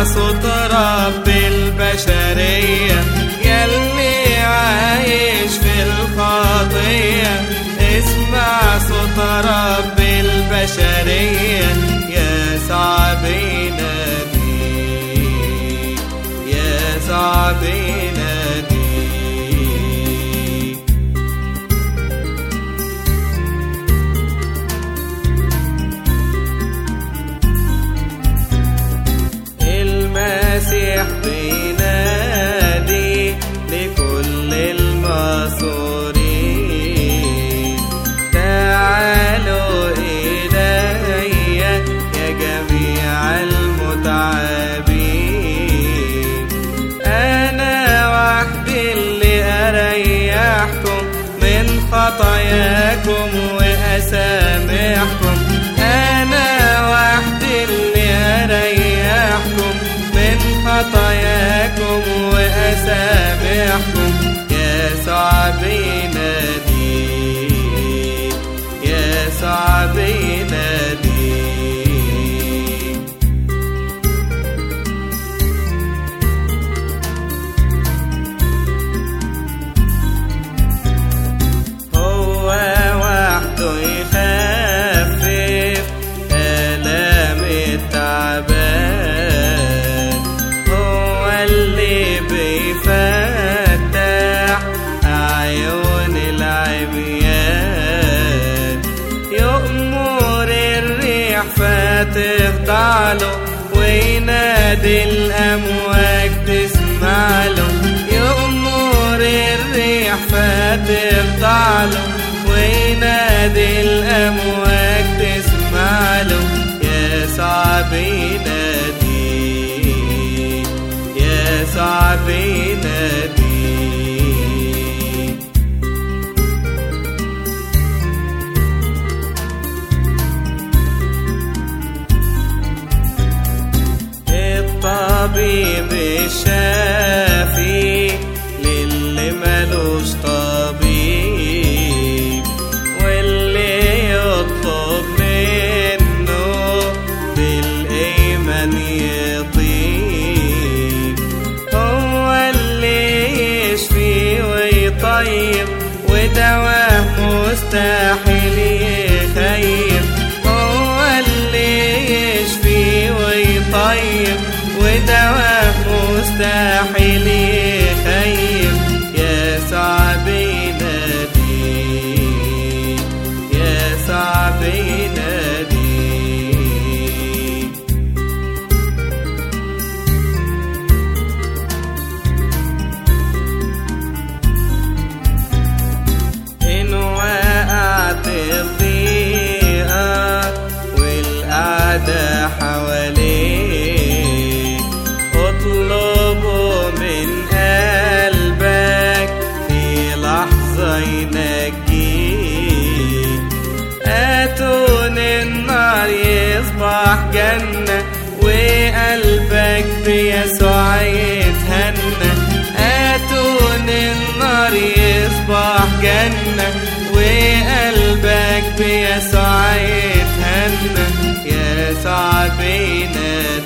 صوت رب البشرية يلي عايش في الخطية اسمع صوت رب البشرية يا صعب يناديك يا صعب يناديك المسيح بينادي لكل المصورين تعالوا إلي يا جميع المتعبين أنا وحدي اللي أريحكم من خطاياكم وأسامحكم أنا وحدي اللي أريحكم من خطاياكم وأسامحكم يسوع بيناديك يسوع بيناديك هو وحده يخفف آلام التعبان هو اللي بيفتح أعين العميان يأمر الريح فتخضع له وينادي الأمواج تسمع له يأمر الريح فتخضع له وينادي الأمواج تسمع له يا صعب ينادي يا صعب ينادي الطبيب الشافي للي ملوش طبيب واللي يطلب منه بالإيمان يطيب هو اللي يشفي ويطيب ودواه مستحيل يخيب هو اللي يشفي ويطيب ودواه مستحيل يخيب يا صعب ينادي يا صعب ينادي إن وقعت الضيقة والقعدة حواليك اطلبه من قلبك في لحظة ينجيك أتون النار يصبح جنة وقلبك بيسوع يتهنى أتون النار يصبح جنة وقلبك بيسوع يتهنى يسوع بينادي